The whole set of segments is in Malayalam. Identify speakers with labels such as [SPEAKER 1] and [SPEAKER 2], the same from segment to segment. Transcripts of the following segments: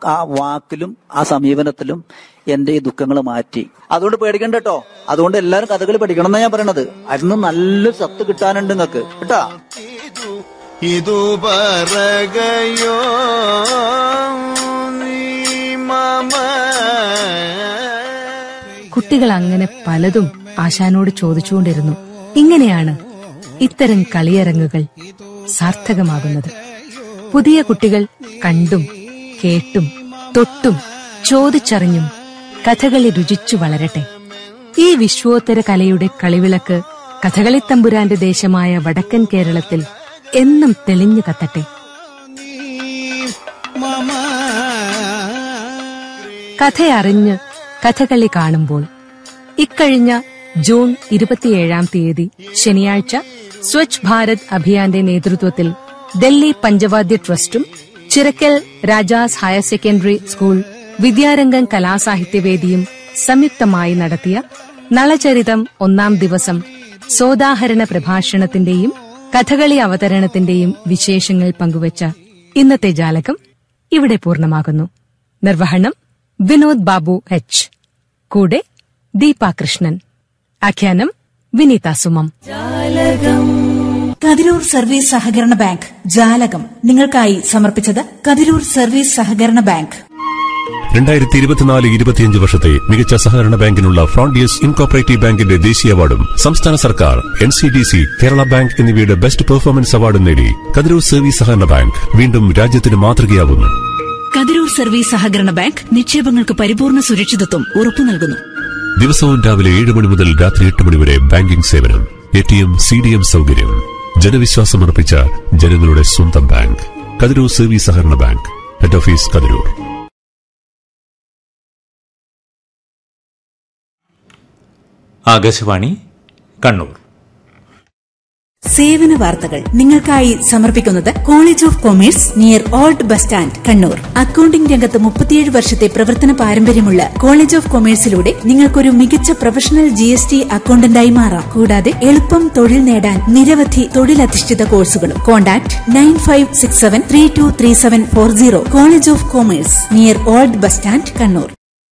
[SPEAKER 1] ആ വാക്കിലും ആ സമീപനത്തിലും എന്റെ ഈ ദുഃഖങ്ങൾ മാറ്റി അതുകൊണ്ട് പേടിക്കണ്ട കേട്ടോ അതുകൊണ്ട് എല്ലാവരും കഥകളി പഠിക്കണം എന്നാ ഞാൻ പറയണത് അതിന് നല്ല സത്ത് കിട്ടാനുണ്ട് നിങ്ങൾക്ക് കേട്ടാ
[SPEAKER 2] ಇದು ಬರಗಯೋ ನೀ ಮಮ
[SPEAKER 3] കുട്ടികൾ അങ്ങനെ പലതും ആശാനോട് ചോദിച്ചുകൊണ്ടിരുന്നു ഇങ്ങനെയാണ് ഇത്തരം കളിയരങ്ങുകൾ സാർത്ഥകമാകുന്നത് പുതിയ കുട്ടികൾ കണ്ടും കേട്ടും തൊട്ടും ചോദിച്ചറിഞ്ഞും കഥകളി രുചിച്ചു വളരട്ടെ ഈ വിശ്വോത്തര കലയുടെ കളിവിളക്ക് കഥകളിത്തമ്പുരാന്റെ ദേശമായ വടക്കൻ കേരളത്തിൽ എന്നും തെളിഞ്ഞു കത്തട്ടെ കഥയറിഞ്ഞ് കഥകളി കാണുമ്പോൾ ഇക്കഴിഞ്ഞ ജൂൺ ഇരുപത്തിയേഴാം തീയതി ശനിയാഴ്ച സ്വച്ഛ് ഭാരത് അഭിയാന്റെ നേതൃത്വത്തിൽ ഡൽഹി പഞ്ചവാദ്യ ട്രസ്റ്റും Chirakkal Rajas higher secondary school Vidyarangam കലാസാഹിത്യവേദിയും സംയുക്തമായി നടത്തിയ നളചരിതം ഒന്നാം ദിവസം സോദാഹരണ പ്രഭാഷണത്തിന്റെയും കഥകളി അവതരണത്തിന്റെയും വിശേഷങ്ങൾ പങ്കുവച്ച ഇന്നത്തെ ജാലകം ഇവിടെ പൂർണ്ണമാകുന്നു നിർവഹണം വിനോദ് ബാബു എച്ച് കൂടെ ദീപ കൃഷ്ണൻ ആഖ്യാനം വിനീത സുമം
[SPEAKER 4] കതിരൂർ സർവീസ് സഹകരണ ബാങ്ക് ജാലകം നിങ്ങൾക്കായി സമർപ്പിച്ചത് കതിരൂർ സർവീസ് സഹകരണ ബാങ്ക്
[SPEAKER 5] രണ്ടായിരത്തി ഇരുപത്തിനാല് ഇരുപത്തിയഞ്ച് വർഷത്തെ മികച്ച സഹകരണ ബാങ്കിനുള്ള ഫ്രോണ്ടിയസ് ഇൻകോപ്പറേറ്റീവ് ബാങ്കിന്റെ ദേശീയ അവാർഡും സംസ്ഥാന സർക്കാർ N C D C Kerala bank എന്നിവയുടെ ബെസ്റ്റ് പെർഫോമൻസ് അവാർഡും നേടി കതിരൂർ സർവീസ് സഹകരണ ബാങ്ക് വീണ്ടും രാജ്യത്തിന് മാതൃകയാവുന്നു
[SPEAKER 4] കതിരൂർ സർവീസ് സഹകരണ ബാങ്ക് നിക്ഷേപങ്ങൾക്ക് പരിപൂർണ സുരക്ഷിതത്വം ഉറപ്പു നൽകുന്നു
[SPEAKER 5] ദിവസവും രാവിലെ ഏഴ് മണി മുതൽ രാത്രി എട്ട് മണി വരെ ബാങ്കിംഗ് സേവനം A T M C D M സൗകര്യം ജനവിശ്വാസമർപ്പിച്ച ജനങ്ങളുടെ സ്വന്തം ബാങ്ക് കതിരൂർ സർവീസ് സഹകരണ bank head office Kathirur
[SPEAKER 6] Akashvani Kannur
[SPEAKER 4] സേവന വാർത്തകൾ നിങ്ങൾക്കായി സമർപ്പിക്കുന്നത് college of commerce near old bus stand Kannur accounting രംഗത്ത് മുപ്പത്തിയേഴ് വർഷത്തെ പ്രവർത്തന പാരമ്പര്യമുള്ള കോളേജ് ഓഫ് കൊമേഴ്സിലൂടെ നിങ്ങൾക്കൊരു മികച്ച പ്രൊഫഷണൽ ജി എസ് ടി അക്കൌണ്ടന്റായി മാറാം കൂടാതെ എളുപ്പം തൊഴിൽ നേടാൻ നിരവധി തൊഴിലധിഷ്ഠിത കോഴ്സുകളും contact nine five six seven three two three seven four zero college of commerce near old bus stand Kannur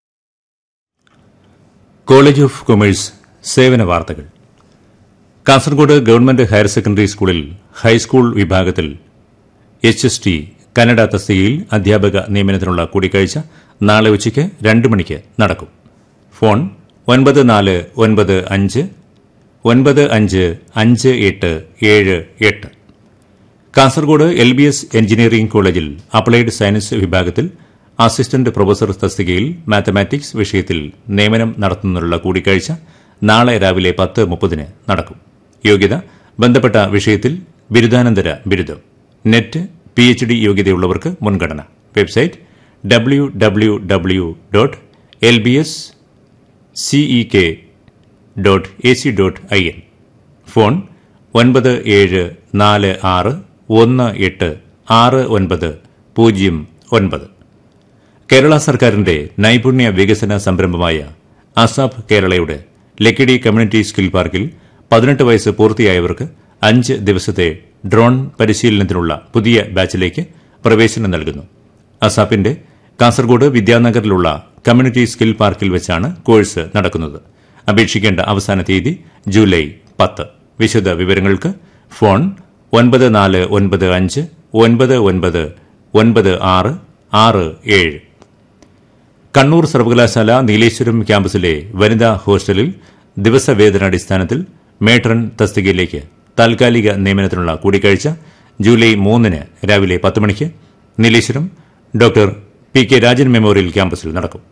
[SPEAKER 6] college of commerce സേവന വാർത്തകൾ കാസർഗോഡ് ഗവൺമെന്റ് ഹയർ സെക്കൻഡറി സ്കൂളിൽ ഹൈസ്കൂൾ വിഭാഗത്തിൽ എച്ച് എസ് ടി കന്നഡ തസ്തികയിൽ അധ്യാപക നിയമനത്തിനുള്ള കൂടിക്കാഴ്ച നാളെ ഉച്ചയ്ക്ക് രണ്ട് മണിക്ക് നടക്കും ഫോൺ ഒൻപത് നാല് ഒൻപത് അഞ്ച് ഒൻപത് അഞ്ച് അഞ്ച് എട്ട് ഏഴ് എട്ട് Kasaragod L B S engineering കോളേജിൽ അപ്ലൈഡ് സയൻസ് വിഭാഗത്തിൽ അസിസ്റ്റന്റ് പ്രൊഫസർ തസ്തികയിൽ മാത്തമാറ്റിക്സ് വിഷയത്തിൽ നിയമനം നടത്തുന്നതിനുള്ള കൂടിക്കാഴ്ച നാളെ രാവിലെ പത്ത് മുപ്പതിന് നടക്കും യോഗ്യത ബന്ധപ്പെട്ട വിഷയത്തിൽ ബിരുദാനന്തര ബിരുദം നെറ്റ് പി എച്ച് ഡി യോഗ്യതയുള്ളവർക്ക് മുൻഗണന website W W W dot L B S CE K dot A C dot I N phone ഒൻപത് ഏഴ് നാല് ആറ് ഒന്ന് എട്ട് ആറ് ഒൻപത് പൂജ്യം ഒൻപത് കേരള സർക്കാരിന്റെ നൈപുണ്യ വികസന സംരംഭമായ അസാപ് കേരളയുടെ ലക്കിടി കമ്മ്യൂണിറ്റി സ്കിൽ പാർക്കിൽ പതിനെട്ട് വയസ്സ് പൂർത്തിയായവർക്ക് അഞ്ച് ദിവസത്തെ ഡ്രോൺ പരിശീലനത്തിനുള്ള പുതിയ ബാച്ചിലേക്ക് പ്രവേശനം നൽകുന്നു അസാപ്പിന്റെ കാസർഗോഡ് വിദ്യാനഗറിലുള്ള കമ്മ്യൂണിറ്റി സ്കിൽ പാർക്കിൽ വെച്ചാണ് കോഴ്സ് നടക്കുന്നത് അപേക്ഷിക്കേണ്ട അവസാന തീയതി ജൂലൈ പത്ത് വിശദ വിവരങ്ങൾക്ക് ഫോൺ ഒൻപത് നാല് ഒൻപത് അഞ്ച് ഒൻപത് ഒൻപത് ഒൻപത് ആറ് ആറ് ഏഴ് കണ്ണൂർ സർവകലാശാല നീലേശ്വരം ക്യാമ്പസിലെ വനിതാ ഹോസ്റ്റലിൽ ദിവസവേതനാടിസ്ഥാനത്തിൽ മേട്രൺ തസ്തികയിലേക്ക് താൽക്കാലിക നിയമനത്തിനുള്ള കൂടിക്കാഴ്ച ജൂലൈ മൂന്നിന് രാവിലെ പത്ത് മണിക്ക് Nileshwaram doctor P K Rajan memorial ക്യാമ്പസിൽ നടക്കും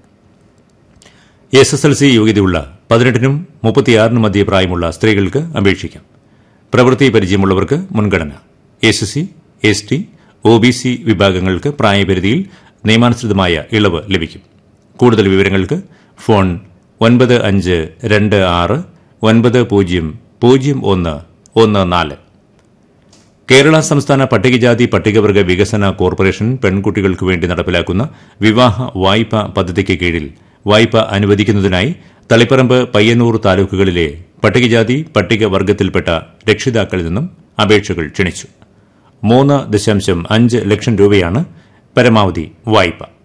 [SPEAKER 6] എസ് എസ് എൽ സി യോഗ്യതയുള്ള പതിനെട്ടിനും മുപ്പത്തിയാറിനും മധ്യ പ്രായമുള്ള സ്ത്രീകൾക്ക് അപേക്ഷിക്കാം പ്രവൃത്തി പരിചയമുള്ളവർക്ക് മുൻഗണന S C S T O B C വിഭാഗങ്ങൾക്ക് പ്രായപരിധിയിൽ നിയമാനുസൃതമായ ഇളവ് ലഭിക്കും കൂടുതൽ വിവരങ്ങൾക്ക് ഫോൺ ഒൻപത് അഞ്ച് രണ്ട് ആറ് ഒൻപത് പൂജ്യം പൂജ്യം ഒന്ന് ഒന്ന് നാല് കേരള സംസ്ഥാന പട്ടികജാതി പട്ടികവർഗ വികസന കോർപ്പറേഷൻ പെൺകുട്ടികൾക്ക് വേണ്ടി നടപ്പിലാക്കുന്ന വിവാഹ വായ്പ പദ്ധതിക്ക് കീഴിൽ വായ്പ അനുവദിക്കുന്നതിനായി തളിപ്പറമ്പ് പയ്യന്നൂർ താലൂക്കുകളിലെ പട്ടികജാതി പട്ടികവർഗത്തിൽപ്പെട്ട രക്ഷിതാക്കളിൽ നിന്നും അപേക്ഷകൾ ക്ഷണിച്ചു മൂന്ന് ദശാംശം അഞ്ച് ലക്ഷം രൂപയാണ് പരമാവധി വായ്പ